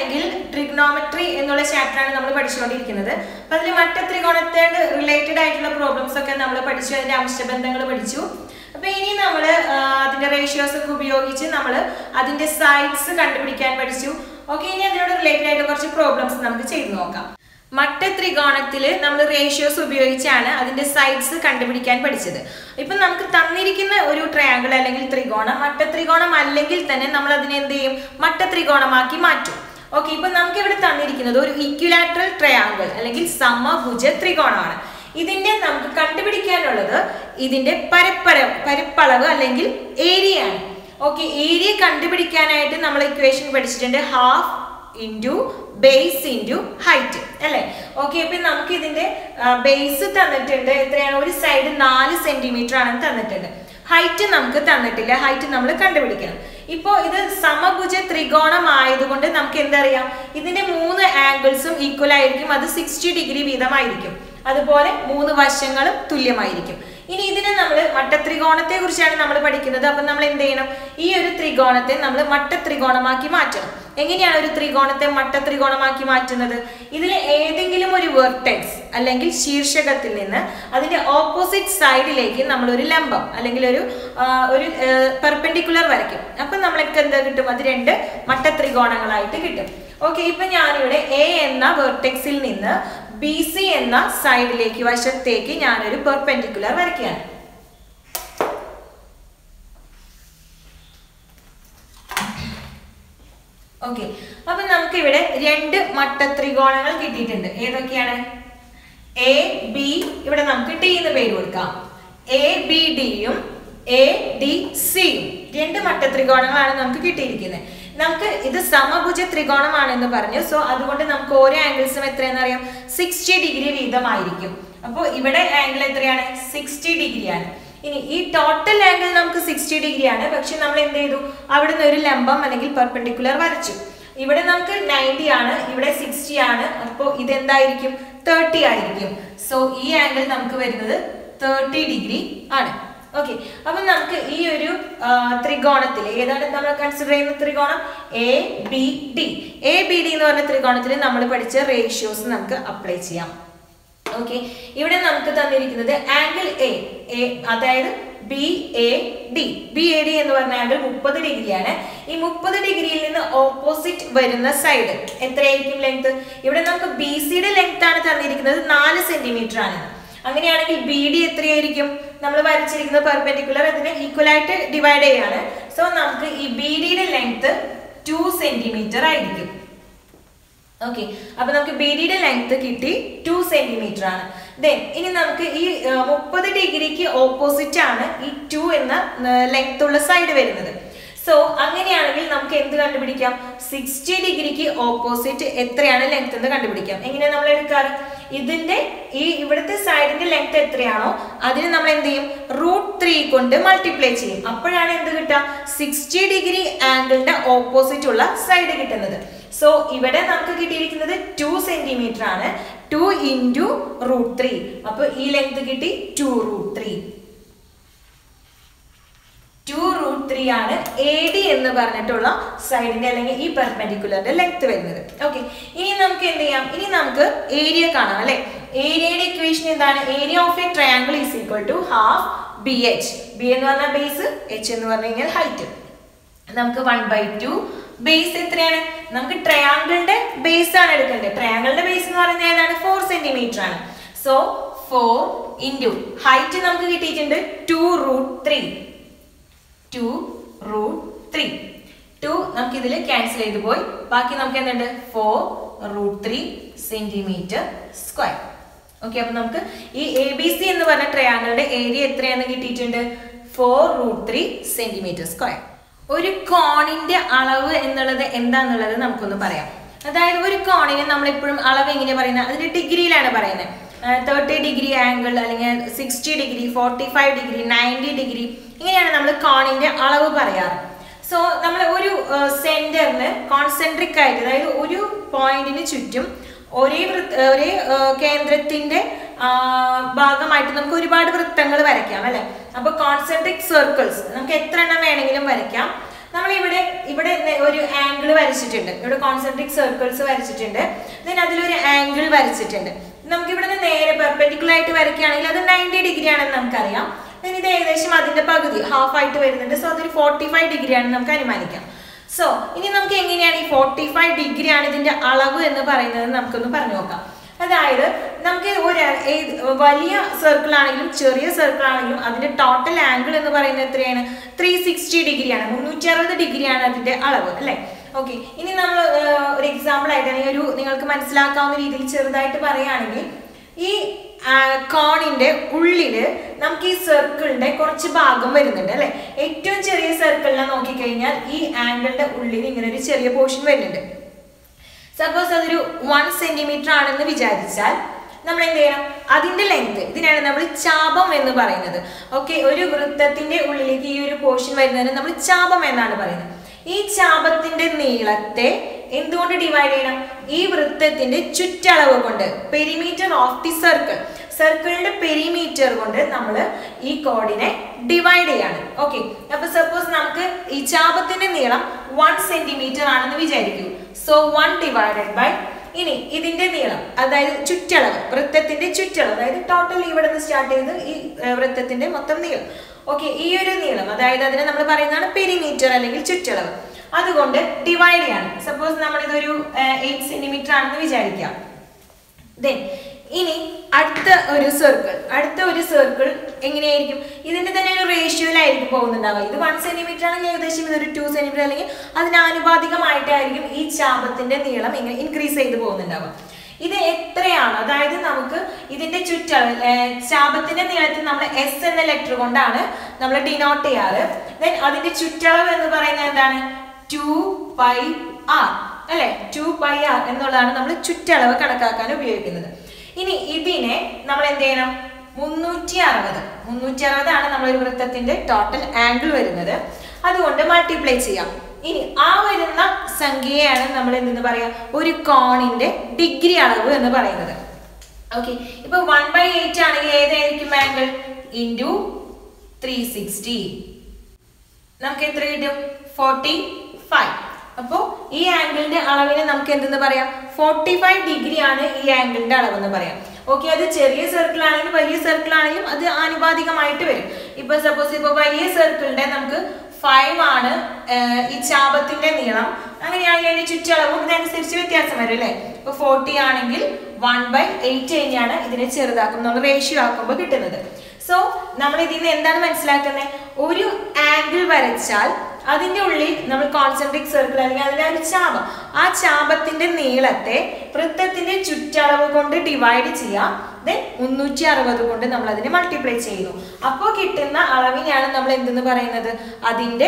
അല്ലെങ്കിൽ ട്രിഗ്നോമെട്രി എന്നുള്ള ചാപ്റ്ററാണ് നമ്മൾ പഠിച്ചുകൊണ്ടിരിക്കുന്നത് അപ്പൊ അതിൽ മറ്റ ത്രികോണത്തോട് റിലേറ്റഡ് ആയിട്ടുള്ള പ്രോബ്ലംസ് ഒക്കെ നമ്മൾ പഠിച്ചു അതിന്റെ അംശബന്ധങ്ങൾ പഠിച്ചു അപ്പൊ ഇനി നമ്മൾ അതിന്റെ റേഷ്യോസ് ഒക്കെ ഉപയോഗിച്ച് നമ്മൾ അതിന്റെ സൈഡ്സ് കണ്ടുപിടിക്കാൻ പഠിച്ചു ഓക്കെ ഇനി അതിനോട് റിലേറ്റഡ് ആയിട്ട് കുറച്ച് പ്രോബ്ലംസ് നമുക്ക് ചെയ്തു നോക്കാം മട്ട ത്രികോണത്തിൽ നമ്മൾ റേഷ്യോസ് ഉപയോഗിച്ചാണ് അതിന്റെ സൈഡ്സ് കണ്ടുപിടിക്കാൻ പഠിച്ചത് ഇപ്പം നമുക്ക് തന്നിരിക്കുന്ന ഒരു ട്രയാങ്കിൾ അല്ലെങ്കിൽ ത്രികോണം മട്ട ത്രികോണം അല്ലെങ്കിൽ തന്നെ നമ്മൾ അതിനെ എന്ത് ചെയ്യും മട്ട ത്രികോണമാക്കി മാറ്റും ഓക്കെ ഇപ്പൊ നമുക്ക് ഇവിടെ തന്നിരിക്കുന്നത് ഒരു ഇക്വിലാറ്ററൽ ട്രയാങ്കിൾ അല്ലെങ്കിൽ സമഭുജ ത്രികോണമാണ് ഇതിന്റെ നമുക്ക് കണ്ടുപിടിക്കാനുള്ളത് ഇതിന്റെ പരപ്പര പരപ്പളവ് അല്ലെങ്കിൽ ഏരിയ ആണ് ഓക്കെ ഏരിയ കണ്ടുപിടിക്കാനായിട്ട് നമ്മൾ ഇക്വേഷൻ പഠിച്ചിട്ടുണ്ട് half into base into height അല്ലേ ഓക്കെ അപ്പൊ നമുക്ക് ഇതിന്റെ ബേസ് തന്നിട്ടുണ്ട് എത്രയാണ് ഒരു സൈഡ് നാല് സെന്റിമീറ്റർ ആണെന്ന് തന്നിട്ടുണ്ട് ഹൈറ്റ് നമുക്ക് തന്നിട്ടില്ല ഹൈറ്റ് നമ്മൾ കണ്ടുപിടിക്കണം ഇപ്പോൾ ഇത് സമഭുജ ത്രികോണം ആയതുകൊണ്ട് നമുക്ക് എന്തറിയാം ഇതിന്റെ മൂന്ന് ആംഗിൾസും ഈക്വൽ ആയിരിക്കും അത് സിക്സ്റ്റി ഡിഗ്രി വീതമായിരിക്കും അതുപോലെ മൂന്ന് വശങ്ങളും തുല്യമായിരിക്കും ഇനി ഇതിനെ നമ്മൾ മട്ടത്രികോണത്തെ കുറിച്ചാണ് നമ്മൾ പഠിക്കുന്നത് അപ്പം നമ്മൾ എന്ത് ചെയ്യണം ഈ ഒരു ത്രികോണത്തെ നമ്മൾ മട്ടത്രികോണമാക്കി മാറ്റണം എങ്ങനെയാണ് ഒരു ത്രികോണത്തെ മട്ടത്രികോണമാക്കി മാറ്റുന്നത് ഇതിൽ ഏതെങ്കിലും ഒരു വെർട്ടെക്സ് അല്ലെങ്കിൽ ശീർഷകത്തിൽ നിന്ന് അതിന്റെ ഓപ്പോസിറ്റ് സൈഡിലേക്ക് നമ്മൾ ഒരു ലംബം അല്ലെങ്കിൽ ഒരു ആ, ഒരു പെർപെൻഡിക്കുലർ വരയ്ക്കും അപ്പം നമ്മൾക്ക് എന്താ കിട്ടും അത് രണ്ട് മട്ടത്രികോണങ്ങളായിട്ട് കിട്ടും ഓക്കെ ഇപ്പൊ ഞാനിവിടെ എ എന്ന വെർട്ടെക്സിൽ നിന്ന് ബി സി എന്ന സൈഡിലേക്ക് വശത്തേക്ക് ഞാനൊരു പെർപെൻഡിക്കുലർ വരയ്ക്കുകയാണ് ഓക്കെ അപ്പൊ നമുക്ക് ഇവിടെ രണ്ട് മട്ടത്രികോണങ്ങൾ കിട്ടിയിട്ടുണ്ട് ഏതൊക്കെയാണ് എ ബി ഇവിടെ നമുക്ക് ടി എന്ന് പേര് കൊടുക്കാം എ ബി ഡിയും എ ഡി സിയും രണ്ട് മട്ടത്രികോണങ്ങളാണ് നമുക്ക് കിട്ടിയിരിക്കുന്നത് നമുക്ക് ഇത് സമഭുജ ത്രികോണമാണെന്ന് പറഞ്ഞു സോ അതുകൊണ്ട് നമുക്ക് ഓരോ ആംഗിൾസും എത്രയെന്ന് അറിയാം സിക്സ്റ്റി ഡിഗ്രി വീതമായിരിക്കും അപ്പോൾ ഇവിടെ ആംഗിൾ എത്രയാണ് സിക്സ്റ്റി ഡിഗ്രിയാണ് ഇനി ഈ ടോട്ടൽ ആംഗിൾ നമുക്ക് സിക്സ്റ്റി ഡിഗ്രി ആണ് പക്ഷെ നമ്മൾ എന്ത് ചെയ്തു അവിടെ നിന്ന് ഒരു ലംബം അല്ലെങ്കിൽ പെർപെൻഡിക്കുലർ വരച്ചു ഇവിടെ നമുക്ക് നയൻറ്റി ആണ് ഇവിടെ സിക്സ്റ്റി ആണ് അപ്പോൾ ഇതെന്തായിരിക്കും തേർട്ടി ആയിരിക്കും സോ ഈ ആംഗിൾ നമുക്ക് വരുന്നത് തേർട്ടി ഡിഗ്രി ആണ് ഓക്കെ അപ്പൊ നമുക്ക് ഈ ഒരു ത്രികോണത്തിൽ ഏതാണ് നമ്മൾ കൺസിഡർ ചെയ്യുന്ന ത്രികോണം A B D A B D എന്ന് പറഞ്ഞ ത്രികോണത്തിൽ നമ്മൾ പഠിച്ച റേഷ്യോസ് നമുക്ക് അപ്ലൈ ചെയ്യാം ഓക്കെ ഇവിടെ നമുക്ക് തന്നിരിക്കുന്നത് ആംഗിൾ എ എ അതായത് B A D B A D എന്ന് പറഞ്ഞ ആംഗിൾ മുപ്പത് ഡിഗ്രിയാണ് ഈ മുപ്പത് ഡിഗ്രിയിൽ നിന്ന് ഓപ്പോസിറ്റ് വരുന്ന സൈഡ് എത്രയായിരിക്കും ലെങ്ത് ഇവിടെ നമുക്ക് ബി സിയുടെ ലെങ്ത് ആണ് തന്നിരിക്കുന്നത് നാല് സെന്റിമീറ്റർ ആണ് അങ്ങനെയാണെങ്കിൽ ബി ഡി എത്രയായിരിക്കും നമ്മൾ വരച്ചിരിക്കുന്ന പെർപെൻഡിക്കുലർ അതിനെ ഈക്വൽ ആയിട്ട് ഡിവൈഡ് ചെയ്യാണ് സോ നമുക്ക് ഈ ബി ഡിയുടെ ലെങ്ത് ടു സെന്റിമീറ്റർ ആയിരിക്കും ഓക്കെ അപ്പൊ നമുക്ക് ബിഡിയുടെ ലെങ്ത് കിട്ടി ടു സെന്റിമീറ്റർ ആണ് ദെൻ ഇനി നമുക്ക് ഈ മുപ്പത് ഡിഗ്രിക്ക് ഓപ്പോസിറ്റ് ആണ് ഈ ടു എന്ന ലെങ്ത് ഉള്ള സൈഡ് വരുന്നത് സോ അങ്ങനെയാണെങ്കിൽ നമുക്ക് എന്ത് കണ്ടുപിടിക്കാം സിക്സ്റ്റി ഡിഗ്രിക്ക് ഓപ്പോസിറ്റ് എത്രയാണ് ലെങ്ത് എന്ന് കണ്ടുപിടിക്കാം എങ്ങനെയാണ് നമ്മൾ എടുക്കാറ് ഇതിന്റെ ഈ ഇവിടുത്തെ സൈഡിന്റെ ലെങ്ത് എത്രയാണോ അതിന് നമ്മൾ എന്ത് ചെയ്യും റൂട്ട് ത്രീ കൊണ്ട് മൾട്ടിപ്ലൈ ചെയ്യും അപ്പോഴാണ് എന്ത് കിട്ടുക സിക്സ്റ്റി ഡിഗ്രി ആംഗിളിന്റെ ഓപ്പോസിറ്റ് ഉള്ള സൈഡ് കിട്ടുന്നത് സോ ഇവിടെ നമുക്ക് കിട്ടിയിരിക്കുന്നത് ടു സെന്റിമീറ്റർ ആണ് ടു ഇൻറ്റു റൂട്ട് ത്രീ അപ്പൊ ഈ ലെങ്ത് കിട്ടി two root three two root three ആണ് എ ഡി എന്ന് പറഞ്ഞിട്ടുള്ള സൈഡിന്റെ അല്ലെങ്കിൽ ഈ പെർപെൻഡിക്കുലറിന്റെ ലെങ്ത് വരുന്നത് ഓക്കെ ഇനി നമുക്ക് എന്ത് ചെയ്യാം ഇനി നമുക്ക് ഏരിയ കാണാം അല്ലെ ഏരിയയുടെ ഇക്വേഷൻ എന്താണ് area of a triangle is equal to half B H B എന്ന് പറഞ്ഞാൽ ബേസ് എച്ച് എന്ന് പറഞ്ഞു കഴിഞ്ഞാൽ ഹൈറ്റ് നമുക്ക് വൺ ബൈ ടു ബേസ് എത്രയാണ് നമുക്ക് ട്രയാങ്കിളിന്റെ ബേസ് ആണ് എടുക്കേണ്ടത് ട്രയാങ്കിളിന്റെ ബേസ് എന്ന് പറയുന്നത് ഏതാണ് ഫോർ സെന്റിമീറ്റർ ആണ് സോ ഫോർ ഇൻറ്റു ഹൈറ്റ് നമുക്ക് കിട്ടിയിട്ടുണ്ട് two root three two root three two നമുക്ക് ഇതിൽ ക്യാൻസൽ ചെയ്ത് പോയി ബാക്കി നമുക്ക് എന്തുണ്ട് four root three centimetre square okay അപ്പൊ നമുക്ക് ഈ എ ബി സി എന്ന് പറഞ്ഞ ട്രയാങ്കിളുടെ ഏരിയ എത്രയാണെന്ന് കിട്ടിയിട്ടുണ്ട് four root three centimetre square ഒരു കോണിന്റെ അളവ് എന്നുള്ളത് എന്താന്നുള്ളത് നമുക്കൊന്ന് പറയാം അതായത് ഒരു കോണിന് നമ്മൾ എപ്പോഴും അളവ് എങ്ങനെയാ പറയുന്നത് അതിന്റെ ഡിഗ്രിയിലാണ് പറയുന്നത് തേർട്ടി ഡിഗ്രി ആംഗിൾ അല്ലെങ്കിൽ sixty degree forty five degree ninety degree ഇങ്ങനെയാണ് നമ്മൾ കോണിന്റെ അളവ് പറയാറ് സോ നമ്മൾ ഒരു സെന്ററിന് കോൺസെൻട്രിക് ആയിട്ട് അതായത് ഒരു പോയിന്റിന് ചുറ്റും ഒരേ വൃത്ത ഒരേ ആ, കേന്ദ്രത്തിന്റെ ആ, ഭാഗമായിട്ട് നമുക്ക് ഒരുപാട് വൃത്തങ്ങൾ വരയ്ക്കാം അല്ലെ അപ്പൊ കോൺസെൻട്രിക് സർക്കിൾസ് നമുക്ക് എത്ര എണ്ണം വേണമെങ്കിലും വരയ്ക്കാം നമ്മൾ ഇവിടെ ഇവിടെ നെ- ഒരു ആംഗിൾ വരച്ചിട്ടുണ്ട് ഇവിടെ കോൺസെൻട്രിക് സർക്കിൾസ് വരച്ചിട്ടുണ്ട് ദെൻ അതിലൊരു ആംഗിൾ വരച്ചിട്ടുണ്ട് നമുക്ക് ഇവിടെ നിന്ന് നേരെ പെർപെൻഡിക്കുലർ ആയിട്ട് വരയ്ക്കുകയാണെങ്കിൽ അത് നയൻറ്റി ഡിഗ്രി ആണെന്ന് നമുക്കറിയാം ദെൻ ഇത് ഏകദേശം അതിന്റെ പകുതി ഹാഫ് ആയിട്ട് വരുന്നുണ്ട് സോ അതൊരു ഫോർട്ടി ഫൈവ് ഡിഗ്രി ആണെന്ന് നമുക്ക് അനുമാനിക്കാം സോ ഇനി നമുക്ക് എങ്ങനെയാണ് ഈ ഫോർട്ടി ഫൈവ് ഡിഗ്രി ആണ് ഇതിന്റെ അളവ് എന്ന് പറയുന്നത് നമുക്കൊന്ന് പറഞ്ഞു നോക്കാം അതായത് നമുക്ക് ഒരു ഏത് വലിയ സർക്കിൾ ആണെങ്കിലും ചെറിയ സർക്കിൾ ആണെങ്കിലും അതിന്റെ ടോട്ടൽ ആംഗിൾ എന്ന് പറയുന്നത് എത്രയാണ് ത്രീ സിക്സ്റ്റി ഡിഗ്രിയാണ് മുന്നൂറ്റി അറുപത് ഡിഗ്രിയാണ് അതിന്റെ അളവ് അല്ലേ ഓക്കെ ഇനി നമ്മൾ ഒരു എക്സാമ്പിൾ ആയിട്ട് അല്ലെങ്കിൽ ഒരു നിങ്ങൾക്ക് മനസ്സിലാക്കാവുന്ന രീതിയിൽ ചെറുതായിട്ട് പറയുകയാണെങ്കിൽ ഈ കോണിന്റെ ഉള്ളില് നമുക്ക് ഈ സർക്കിളിന്റെ കുറച്ച് ഭാഗം വരുന്നുണ്ട് അല്ലെ ഏറ്റവും ചെറിയ സർക്കിളിനെ നോക്കിക്കഴിഞ്ഞാൽ ഈ ആംഗിളിന്റെ ഉള്ളിൽ ഇങ്ങനെ ഒരു ചെറിയ പോർഷൻ വരുന്നുണ്ട് സപ്പോസ് അതൊരു വൺ സെന്റിമീറ്റർ ആണെന്ന് വിചാരിച്ചാൽ നമ്മൾ എന്ത് ചെയ്യണം അതിന്റെ ലെങ്ത് ഇതിനാണ് നമ്മൾ ചാപം എന്ന് പറയുന്നത് ഓക്കെ ഒരു വൃത്തത്തിന്റെ ഉള്ളിലേക്ക് ഈ ഒരു പോർഷൻ വരുന്നതിന് നമ്മൾ ചാപം എന്നാണ് പറയുന്നത് ഈ ചാപത്തിന്റെ നീളത്തെ എന്തുകൊണ്ട് ഡിവൈഡ് ചെയ്യണം ഈ വൃത്തത്തിന്റെ ചുറ്റളവ് കൊണ്ട് പെരിമീറ്റർ ഓഫ് ദി സർക്കിൾ സർക്കിളിന്റെ പെരിമീറ്റർ കൊണ്ട് നമ്മൾ ഈ കോഡിനെ ഡിവൈഡ് ചെയ്യാണ് ഓക്കെ അപ്പൊ സപ്പോസ് നമുക്ക് ഈ ചാപത്തിന്റെ നീളം വൺ സെന്റിമീറ്റർ ആണെന്ന് വിചാരിക്കൂ സോ വൺ ഡിവൈഡഡ് ബൈ ഇനി ഇതിന്റെ നീളം അതായത് ചുറ്റളവ് വൃത്തത്തിന്റെ ചുറ്റളവ് അതായത് ടോട്ടൽ ഇവിടെ നിന്ന് സ്റ്റാർട്ട് ചെയ്ത് ഈ ഏർ, വൃത്തത്തിന്റെ മൊത്തം നീളം ഓക്കെ ഈ ഒരു നീളം അതായത് അതിനെ നമ്മൾ പറയുന്നതാണ് പെരിമീറ്റർ അല്ലെങ്കിൽ ചുറ്റളവ് അതുകൊണ്ട് ഡിവൈഡ് ചെയ്യാണ് സപ്പോസ് നമ്മൾ ഇതൊരു എയ്റ്റ് സെന്റിമീറ്റർ ആണെന്ന് വിചാരിക്കാം ദെൻ ഇനി അടുത്ത ഒരു സർക്കിൾ അടുത്ത ഒരു സർക്കിൾ എങ്ങനെയായിരിക്കും ഇതിന്റെ തന്നെ ഒരു റേഷ്യോയിലായിരിക്കും പോകുന്നുണ്ടാവുക ഇത് വൺ സെന്റിമീറ്റർ ആണെങ്കിൽ ഏകദേശം ഇതൊരു ടു സെന്റിമീറ്റർ അല്ലെങ്കിൽ അതിനാനുപാതികമായിട്ടായിരിക്കും ഈ ചാപത്തിന്റെ നീളം ഇങ്ങനെ ഇൻക്രീസ് ചെയ്ത് പോകുന്നുണ്ടാവുക ഇത് എത്രയാണ് അതായത് നമുക്ക് ഇതിന്റെ ചുറ്റളവ് ഏർ, ചാപത്തിന്റെ നീളത്തിൽ നമ്മൾ എസ് എന്ന ലെറ്റർ കൊണ്ടാണ് നമ്മൾ ഡിനോട്ട് ചെയ്യാറ് ദെൻ അതിന്റെ ചുറ്റളവ് എന്ന് പറയുന്നത് എന്താണ് ടു പൈ ആർ അല്ലെ ടു പൈ ആർ എന്നുള്ളതാണ് നമ്മൾ ചുറ്റളവ് കണക്കാക്കാൻ ഉപയോഗിക്കുന്നത് ഇനി ഇതിനെ നമ്മൾ എന്ത് ചെയ്യണം മുന്നൂറ്റി അറുപത് മുന്നൂറ്റി അറുപതാണ് നമ്മൾ ഒരു വൃത്തത്തിന്റെ ടോട്ടൽ ആംഗിൾ വരുന്നത് അതുകൊണ്ട് മൾട്ടിപ്ലൈ ചെയ്യാം ഇനി ആ വരുന്ന സംഖ്യയാണ് നമ്മൾ എന്തെന്ന് പറയാ ഒരു കോണിന്റെ ഡിഗ്രി അളവ് എന്ന് പറയുന്നത് ഓക്കെ ഇപ്പൊ വൺ ബൈ എയ്റ്റ് ആണെങ്കിൽ ഏതായിരിക്കും ആംഗിൾ ഇൻറ്റു ത്രീ സിക്സ്റ്റി നമുക്ക് എത്ര കിട്ടും ഫോർട്ടി ഫൈവ് അപ്പോ ഈ ആംഗിളിന്റെ അളവിനെ നമുക്ക് എന്തെന്ന് പറയാം ഫോർട്ടി ഫൈവ് ഡിഗ്രി ആണ് ഈ ആംഗിളിന്റെ അളവ് എന്ന് പറയാം ഓക്കെ അത് ചെറിയ സർക്കിൾ ആണെങ്കിലും വലിയ സർക്കിൾ ആണെങ്കിലും അത് ആനുപാതികമായിട്ട് വരും ഇപ്പൊ സപ്പോസ് ഇപ്പൊ വലിയ സർക്കിളിന്റെ നമുക്ക് ഫൈവ് ആണ് ഏർ, ഈ ചാപത്തിന്റെ നീളം അങ്ങനെയാണെങ്കിൽ അതിന്റെ ചുറ്റളവും ഇതനുസരിച്ച് വ്യത്യാസം വരും അല്ലേ ഇപ്പൊ ഫോർട്ടി ആണെങ്കിൽ വൺ ബൈ എയ്റ്റ് കഴിഞ്ഞാണ് ഇതിനെ ചെറുതാക്കും നമ്മൾ റേഷ്യോ ആക്കുമ്പോൾ കിട്ടുന്നത് സോ നമ്മൾ ഇതിൽ നിന്ന് എന്താണ് മനസ്സിലാക്കുന്നത് ഒരു ആംഗിൾ വരച്ചാൽ അതിന്റെ ഉള്ളിൽ നമ്മൾ കോൺസെൻട്രിക് സർക്കിൾ അല്ലെങ്കിൽ അതിലെ ഒരു ചാപം ആ ചാപത്തിന്റെ നീളത്തെ വൃത്തത്തിന്റെ ചുറ്റളവ് കൊണ്ട് ഡിവൈഡ് ചെയ്യാം ദെൻ മുന്നൂറ്റി അറുപത് കൊണ്ട് നമ്മൾ അതിനെ മൾട്ടിപ്ലൈ ചെയ്യുന്നു അപ്പോൾ കിട്ടുന്ന അളവിനെയാണ് നമ്മൾ എന്തെന്ന് പറയുന്നത് അതിന്റെ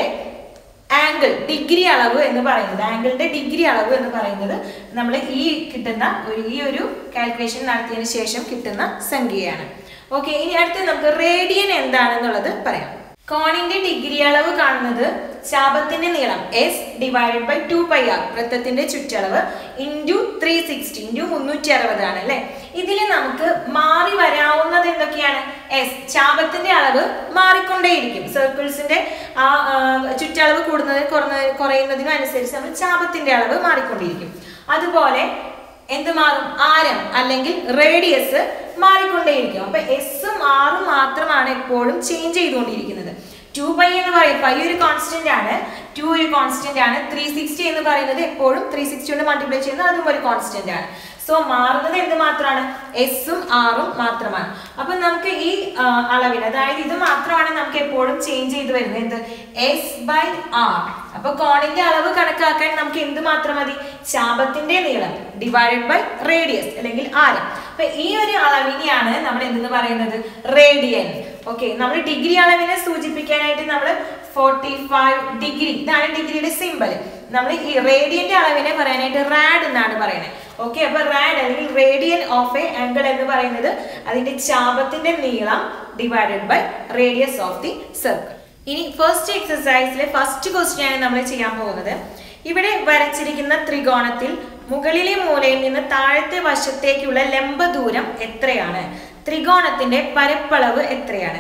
ആംഗിൾ ഡിഗ്രി അളവ് എന്ന് പറയുന്നത് ആംഗിളിന്റെ ഡിഗ്രി അളവ് എന്ന് പറയുന്നത് നമ്മൾ ഈ കിട്ടുന്ന ഒരു ഈ ഒരു കാൽക്കുലേഷൻ നടത്തിയതിന് ശേഷം കിട്ടുന്ന സംഖ്യയാണ് ഓക്കെ ഇനി അടുത്ത് നമുക്ക് റേഡിയൻ എന്താണെന്നുള്ളത് പറയാം കോണിന്റെ ഡിഗ്രി അളവ് കാണുന്നത് ശാപത്തിന്റെ നീളം S divided by two pi R വൃത്തത്തിന്റെ ചുറ്റളവ് ഇൻറ്റു ത്രീ സിക്സ്റ്റി ഇൻറ്റു മുന്നൂറ്റി അറുപതാണ് അല്ലെ ഇതിൽ നമുക്ക് മാറി വരാവുന്നത് എന്തൊക്കെയാണ് എസ് ചാപത്തിന്റെ അളവ് മാറിക്കൊണ്ടേയിരിക്കും സർക്കിൾസിന്റെ ആ ആ, ചുറ്റളവ് കൂടുന്നതിന് കുറഞ്ഞ കുറയുന്നതിനും അനുസരിച്ച് നമ്മൾ ചാപത്തിന്റെ അളവ് മാറിക്കൊണ്ടിരിക്കും അതുപോലെ എന്ത് മാറും ആരം അല്ലെങ്കിൽ റേഡിയസ് മാറിക്കൊണ്ടേയിരിക്കും അപ്പൊ എസും ആറും മാത്രമാണ് എപ്പോഴും ചേഞ്ച് ചെയ്തുകൊണ്ടിരിക്കുന്നത് ടു പൈ എന്ന് പറയും പൈ ഒരു കോൺസ്റ്റന്റ് ആണ് ടു ഒരു കോൺസ്റ്റന്റ് ആണ് ത്രീ സിക്സ്റ്റി എന്ന് പറയുന്നത് എപ്പോഴും ത്രീ സിക്സ്റ്റി കൊണ്ട് മൾട്ടിപ്ലൈ ചെയ്യുന്നത് അതും ഒരു കോൺസ്റ്റന്റ് ആണ് സോ മാറുന്നത് എന്ത് മാത്രമാണ് എസും ആറും മാത്രമാണ് അപ്പൊ നമുക്ക് ഈ ആ, അളവിന് അതായത് ഇത് മാത്രമാണ് നമുക്ക് എപ്പോഴും ചേഞ്ച് ചെയ്ത് വരുന്നത് എന്ത് എസ് ബൈ ആർ അപ്പൊ കോണിന്റെ അളവ് കണക്കാക്കാൻ നമുക്ക് എന്ത് മാത്രം മതി ശാപത്തിന്റെ നീളം ഡിവൈഡഡ് ബൈ റേഡിയസ് അല്ലെങ്കിൽ ആരം അപ്പൊ ഈ ഒരു അളവിനെയാണ് നമ്മൾ എന്തെന്ന് പറയുന്നത് റേഡിയൻ ഓക്കെ നമ്മൾ ഡിഗ്രി അളവിനെ സൂചിപ്പിക്കാനായിട്ട് നമ്മൾ ഫോർട്ടി ഫൈവ് ഡിഗ്രി ഇതാണ് ഡിഗ്രിയുടെ സിമ്പൽ നമ്മൾ ഈ റേഡിയന്റെ അളവിനെ പറയാനായിട്ട് റാഡ് എന്നാണ് പറയുന്നത് ഓക്കെ അപ്പൊ റാഡ് അല്ലെങ്കിൽ റേഡിയൻ ഓഫ് എ ആംഗിൾ എന്ന് പറയുന്നത് അതിന്റെ ചാപത്തിന്റെ നീളം divided by radius of the circle ഇനി ഫസ്റ്റ് എക്സസൈസിലെ ഫസ്റ്റ് ക്വസ്റ്റ്യൻ ആണ് നമ്മൾ ചെയ്യാൻ പോകുന്നത് ഇവിടെ വരച്ചിരിക്കുന്ന ത്രികോണത്തിൽ മുകളിലെ മൂലയിൽ നിന്ന് താഴത്തെ വശത്തേക്കുള്ള ലംബ ദൂരം എത്രയാണ് ത്രികോണത്തിന്റെ പരപ്പളവ് എത്രയാണ്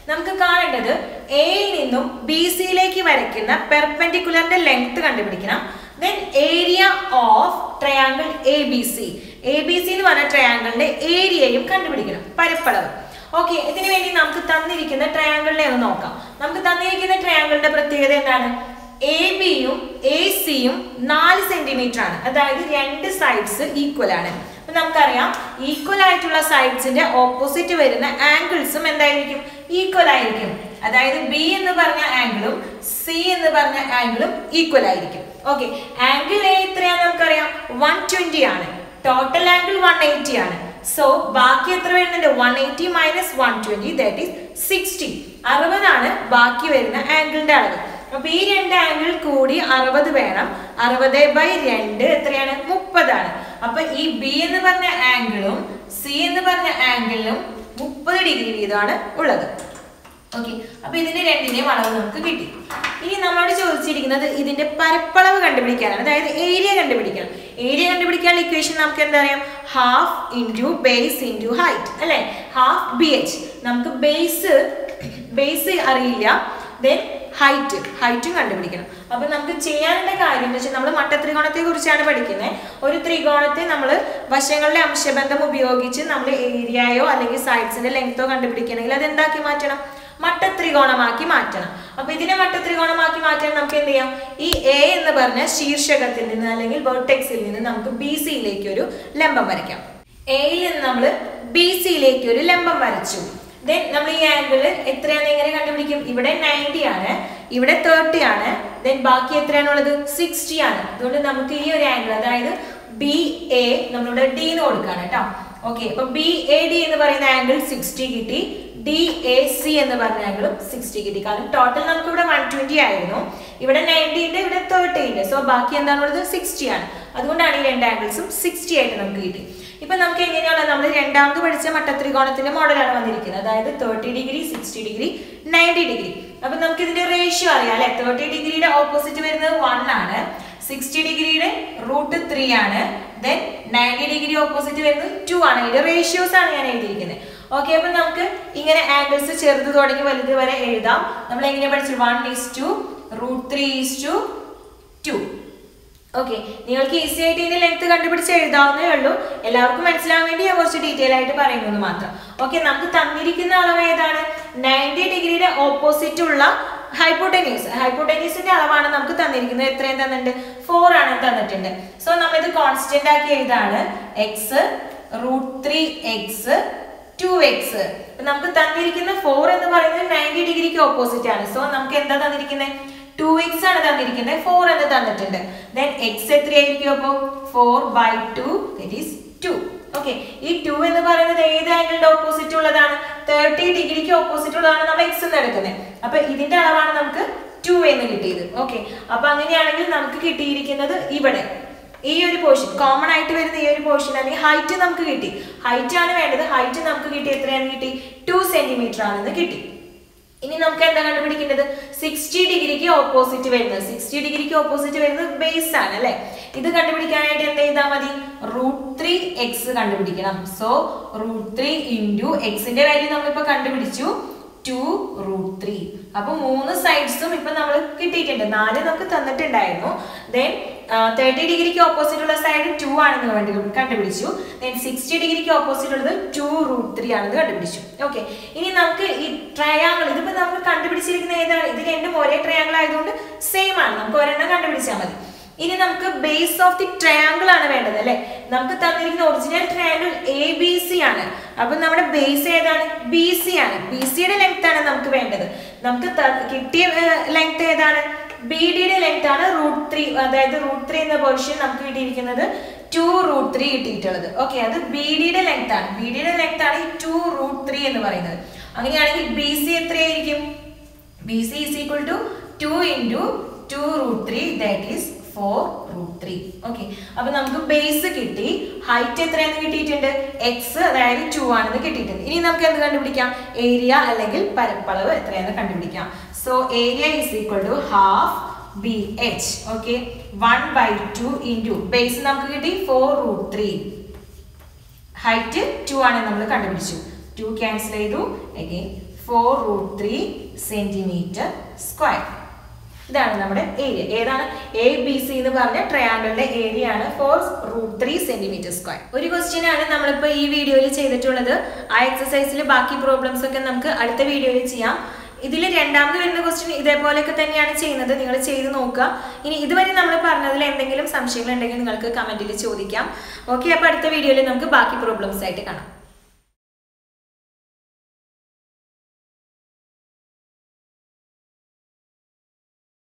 നമുക്ക് കാണേണ്ടത് എയിൽ നിന്നും ബി സിയിലേക്ക് വരയ്ക്കുന്ന പെർപെൻഡിക്കുലറിന്റെ ലെങ്ത് കണ്ടുപിടിക്കണം then area of triangle A B C A B C എന്ന് പറഞ്ഞ ട്രയാങ്കിളിന്റെ ഏരിയയും കണ്ടുപിടിക്കണം പരപ്പളവ് ഓക്കെ ഇതിനു വേണ്ടി നമുക്ക് തന്നിരിക്കുന്ന ട്രയാങ്കിളിനെ ഒന്ന് നോക്കാം നമുക്ക് തന്നിരിക്കുന്ന ട്രയാങ്കിളിന്റെ പ്രത്യേകത എന്താണ് എ ബിയും എ സിയും നാല് സെന്റിമീറ്റർ ആണ് അതായത് രണ്ട് സൈഡ്സ് ഈക്വൽ ആണ് അപ്പൊ നമുക്കറിയാം ഈക്വൽ ആയിട്ടുള്ള സൈഡ്സിന്റെ ഓപ്പോസിറ്റ് വരുന്ന ആംഗിൾസും എന്തായിരിക്കും ഈക്വൽ ആയിരിക്കും അതായത് ബി എന്ന് പറഞ്ഞ ആംഗിളും സി എന്ന് പറഞ്ഞ ആംഗിളും ഈക്വൽ ആയിരിക്കും ഓക്കെ ആംഗിൾ എ എത്രയാന്ന് നമുക്കറിയാം വൺ ട്വന്റി ആണ് ടോട്ടൽ ആംഗിൾ വൺ എയ്റ്റി ആണ് സോ ബാക്കി എത്ര വരുന്നുണ്ട് one eighty minus one twenty that is sixty അറുപതാണ് ബാക്കി വരുന്ന ആംഗിളിന്റെ അളവ് അപ്പൊ ഈ രണ്ട് ആംഗിൾ കൂടി അറുപത് വേണം അറുപത് ബൈ രണ്ട് എത്രയാണ് മുപ്പതാണ് അപ്പൊ ഈ ബി എന്ന് പറഞ്ഞ ആംഗിളും സി എന്ന് പറഞ്ഞ ആംഗിളിലും മുപ്പത് ഡിഗ്രി വീതമാണ് ഉള്ളത് ഓക്കെ അപ്പൊ ഇതിന്റെ രണ്ടിന്റെയും അളവ് നമുക്ക് കിട്ടി ഇനി നമ്മളോട് ചോദിച്ചിരിക്കുന്നത് ഇതിന്റെ പരപ്പളവ് കണ്ടുപിടിക്കാനാണ് അതായത് ഏരിയ കണ്ടുപിടിക്കണം ഏരിയ കണ്ടുപിടിക്കാനുള്ള ഇക്വേഷൻ നമുക്ക് എന്താ പറയാം half into base into height അല്ലെ ഹാഫ് ബി എച്ച് നമുക്ക് ബേസ് ബേസ് അറിയില്ല ദെൻ ഹൈറ്റ് ഹൈറ്റും കണ്ടുപിടിക്കണം അപ്പൊ നമുക്ക് ചെയ്യാനുള്ള കാര്യം എന്ന് വെച്ചാൽ നമ്മൾ മട്ടത്രികോണത്തെ കുറിച്ചാണ് പഠിക്കുന്നത് ഒരു ത്രികോണത്തെ നമ്മൾ വശങ്ങളുടെ അംശബന്ധം ഉപയോഗിച്ച് നമ്മൾ ഏരിയയോ അല്ലെങ്കിൽ സൈഡ്സിന്റെ ലെങ്തോ കണ്ടുപിടിക്കണമെങ്കിൽ അത് എന്താക്കി മാറ്റണം മട്ടത്രികോണമാക്കി മാറ്റണം അപ്പൊ ഇതിനെ മട്ടത്രികോണമാക്കി മാറ്റാൻ നമുക്ക് എന്ത് ചെയ്യാം ഈ എ എന്ന് പറഞ്ഞ ശീർഷകത്തിൽ നിന്ന് അല്ലെങ്കിൽ വെർട്ടെക്സിൽ നിന്ന് നമുക്ക് ബി സിയിലേക്ക് ഒരു ലംബം വരയ്ക്കാം എയിൽ നിന്ന് നമ്മൾ ബി സിയിലേക്ക് ഒരു ലംബം വരച്ചു ദെൻ നമ്മൾ ഈ ആംഗിൾ എത്രയാണെന്ന് എങ്ങനെ കണ്ടുപിടിക്കും ഇവിടെ നയൻറ്റി ആണ് ഇവിടെ തേർട്ടി ആണ് ദെൻ ബാക്കി എത്രയാണുള്ളത് സിക്സ്റ്റി ആണ് അതുകൊണ്ട് നമുക്ക് ഈ ഒരു ആംഗിൾ അതായത് ബി എ നമ്മളിവിടെ ഡി എന്ന് കൊടുക്കാണ് കേട്ടോ ഓക്കെ അപ്പൊ ബി എ ഡി എന്ന് പറയുന്ന ആംഗിൾ സിക്സ്റ്റി കിട്ടി ഡി എ സി എന്ന് പറഞ്ഞ ആംഗിളും സിക്സ്റ്റി കിട്ടി കാരണം ടോട്ടൽ നമുക്ക് ഇവിടെ വൺ ട്വന്റി ആയിരുന്നു ഇവിടെ നയൻറ്റി ഉണ്ട് ഇവിടെ തേർട്ടി ഉണ്ട് സോ ബാക്കി എന്താണുള്ളത് സിക്സ്റ്റി ആണ് അതുകൊണ്ടാണ് ഈ രണ്ട് ആംഗിൾസും സിക്സ്റ്റി ആയിട്ട് നമുക്ക് കിട്ടി ഇപ്പൊ നമുക്ക് എങ്ങനെയാണ് നമ്മൾ രണ്ടാമത് പഠിച്ച മട്ടത്രികോണത്തിന്റെ മോഡലാണ് വന്നിരിക്കുന്നത് അതായത് thirty degree sixty degree ninety degree അപ്പൊ നമുക്ക് ഇതിന്റെ റേഷ്യോ അറിയാം അല്ലെ തേർട്ടി ഡിഗ്രിയുടെ ഓപ്പോസിറ്റ് വരുന്നത് വൺ ആണ് സിക്സ്റ്റി ഡിഗ്രിയുടെ റൂട്ട് ത്രീ ആണ് ദെൻ നയൻറ്റി ഡിഗ്രി ഓപ്പോസിറ്റ് വരുന്നത് ടു ആണ് ഇതിന്റെ റേഷ്യോസ് ആണ് ഞാൻ എഴുതിയിരിക്കുന്നത് ഓക്കെ അപ്പൊ നമുക്ക് ഇങ്ങനെ ആംഗിൾസ് ചെറുത് തുടങ്ങി വലുത് വരെ എഴുതാം നമ്മൾ എങ്ങനെ പഠിച്ചു one is to root three is to two okay നിങ്ങൾക്ക് ഈസി ആയിട്ട് ഇതിന്റെ ലെങ്ത് കണ്ടുപിടിച്ച് എഴുതാവുന്നേ ഉള്ളൂ എല്ലാവർക്കും മനസ്സിലാവാൻ വേണ്ടി ഞാൻ കുറച്ച് ഡീറ്റെയിൽ ആയിട്ട് പറയുന്നത് മാത്രം ഓക്കെ നമുക്ക് തന്നിരിക്കുന്ന അളവ് ഏതാണ് നയൻറ്റി ഡിഗ്രിയുടെ ഓപ്പോസിറ്റ് ഉള്ള ഹൈപ്പോട്ടനീസ് ഹൈപ്പോട്ടനീസിന്റെ അളവാണ് നമുക്ക് തന്നിരിക്കുന്നത് എത്രയും തന്നിട്ടുണ്ട് ഫോർ ആണ് തന്നിട്ടുണ്ട് സോ നമ്മൾ ഇത് കോൺസ്റ്റന്റ് ആക്കി എഴുതാണ് X root three X two X നമുക്ക് തന്നിരിക്കുന്ന ഫോർ എന്ന് പറയുന്നത് നയൻറ്റി ഡിഗ്രിക്ക് ഓപ്പോസിറ്റ് ആണ് സോ നമുക്ക് എന്താ തന്നിരിക്കുന്നത് ടു എക്സ് ആണ് തന്നിരിക്കുന്നത് ഫോർ എന്ന് തന്നിട്ടുണ്ട് ദെൻ എക്സ് എത്രയായിരിക്കും അപ്പോൾ four by two that is two okay ഈ ടു എന്ന് പറയുന്നത് ഏത് ആംഗിളിന്റെ ഓപ്പോസിറ്റ് ഉള്ളതാണ് തേർട്ടി ഡിഗ്രിക്ക് ഓപ്പോസിറ്റ് ഉള്ളതാണ് നമ്മൾ എക്സ് എന്ന് എടുക്കുന്നത് അപ്പൊ ഇതിന്റെ അളവാണ് നമുക്ക് ടു എന്ന് കിട്ടിയത് ഓക്കെ അപ്പൊ അങ്ങനെയാണെങ്കിൽ നമുക്ക് കിട്ടിയിരിക്കുന്നത് ഇവിടെ ഈ ഒരു പോർഷൻ കോമൺ ആയിട്ട് വരുന്ന ഈ ഒരു പോർഷൻ അല്ലെങ്കിൽ ഹൈറ്റ് നമുക്ക് കിട്ടി ഹൈറ്റ് ആണ് വേണ്ടത് ഹൈറ്റ് നമുക്ക് കിട്ടി എത്രയാണ് കിട്ടി ടു സെന്റിമീറ്റർ ആണെന്ന് കിട്ടി ഇനി നമുക്ക് എന്താ കണ്ടുപിടിക്കേണ്ടത് സിക്സ്റ്റി ഡിഗ്രിക്ക് ഓപ്പോസിറ്റ് വരുന്നത് സിക്സ്റ്റി ഡിഗ്രിക്ക് ഓപ്പോസിറ്റ് വരുന്നത് ബേസ് ആണ് അല്ലെ ഇത് കണ്ടുപിടിക്കാനായിട്ട് എന്ത് ചെയ്താൽ മതി റൂട്ട് ത്രീ എക്സ് കണ്ടുപിടിക്കണം സോ റൂട്ട് ത്രീ ഇൻറ്റു എക്സിന്റെ വാല്യൂ നമ്മളിപ്പോ കണ്ടുപിടിച്ചു ടു റൂട്ട് ത്രീ അപ്പൊ മൂന്ന് സൈഡ്സും ഇപ്പൊ നമ്മൾ കിട്ടിയിട്ടുണ്ട് നാല് നമുക്ക് തന്നിട്ടുണ്ടായിരുന്നു ദെൻ തേർട്ടി ഡിഗ്രിക്ക് ഓപ്പോസിറ്റ് ഉള്ള സൈഡ് ടു ആണെന്ന് വേണ്ടി കണ്ടുപിടിച്ചു ദെൻ സിക്സ്റ്റി ഡിഗ്രിക്ക് ഓപ്പോസിറ്റ് ഉള്ളത് ടു റൂട്ട് ത്രീ ആണെന്ന് കണ്ടുപിടിച്ചു ഓക്കെ ഇനി നമുക്ക് ഈ ട്രയാങ്കിൾ ഇതിപ്പോ നമ്മൾ കണ്ടുപിടിച്ചിരിക്കുന്ന ഏതാണ് ഇത് രണ്ടും ഒരേ ട്രയാങ്കിൾ ആയതുകൊണ്ട് സെയിം ആണ് നമുക്ക് ഒരെണ്ണം കണ്ടുപിടിച്ചാൽ മതി ഇനി നമുക്ക് ബേസ് ഓഫ് ദി ട്രയാങ്കിൾ ആണ് വേണ്ടത് അല്ലെ നമുക്ക് തന്നിരിക്കുന്ന original triangle A B C ആണ് അപ്പൊ നമ്മുടെ ബേസ് ഏതാണ് ബി സി ആണ് ബി സിയുടെ ലെങ്ത് ആണ് നമുക്ക് വേണ്ടത് നമുക്ക് ത- കിട്ടിയ ലെങ്ത് ഏതാണ് ബി ഡിയുടെ ലെങ്ത് ആണ് റൂട്ട് ത്രീ അതായത് റൂട്ട് ത്രീ എന്ന പൊസിഷൻ നമുക്ക് കിട്ടിയിരിക്കുന്നത് ടു റൂട്ട് ത്രീ കിട്ടിയിട്ടുള്ളത് ഓക്കെ അത് ബി ഡിയുടെ ലെങ്ത് ആണ് ബി ഡിയുടെ ലെങ്ത് ആണ് ഈ ടു റൂട്ട് ത്രീ എന്ന് പറയുന്നത് അങ്ങനെയാണെങ്കിൽ ബി സി എത്രയായിരിക്കും B C is equal to two into two root three that is four root three okay അപ്പൊ നമുക്ക് ബേസ് കിട്ടി ഹൈറ്റ് എത്രയാണെന്ന് കിട്ടിയിട്ടുണ്ട് എക്സ് അതായത് ടു ആണെന്ന് കിട്ടിയിട്ടുണ്ട് ഇനി നമുക്ക് എന്ത് കണ്ടുപിടിക്കാം ഏരിയ അല്ലെങ്കിൽ പരപ്പളവ് എത്രയാണെന്ന് കണ്ടുപിടിക്കാം so area is equal to half B H okay one by two into base നമുക്ക് കിട്ടി four root three height two ആണ് നമ്മൾ കണ്ടുപിടിച്ചു ടു ക്യാൻസൽ ചെയ്തു again four root three centimetre square ഇതാണ് നമ്മുടെ ഏരിയ ഏതാണ് എ ബി സി എന്ന് പറഞ്ഞ ട്രയാങ്കിളിന്റെ ഏരിയ ആണ് four root three centimetre square ഒരു ക്വസ്റ്റ്യൻ ആണ് നമ്മളിപ്പോൾ ഈ വീഡിയോയിൽ ചെയ്തിട്ടുള്ളത് ആ എക്സസൈസിൽ ബാക്കി പ്രോബ്ലംസ് ഒക്കെ നമുക്ക് അടുത്ത വീഡിയോയിൽ ചെയ്യാം ഇതിൽ രണ്ടാമത് വരുന്ന ക്വസ്റ്റ്യൻ ഇതേപോലെയൊക്കെ തന്നെയാണ് ചെയ്യുന്നത് നിങ്ങൾ ചെയ്ത് നോക്കുക ഇനി ഇതുവരെ നമ്മൾ പറഞ്ഞതിൽ എന്തെങ്കിലും സംശയങ്ങൾ ഉണ്ടെങ്കിൽ നിങ്ങൾക്ക് കമന്റിൽ ചോദിക്കാം ഓക്കെ അപ്പോൾ അടുത്ത വീഡിയോയിൽ നമുക്ക് ബാക്കി പ്രോബ്ലംസ് ആയിട്ട് കാണാം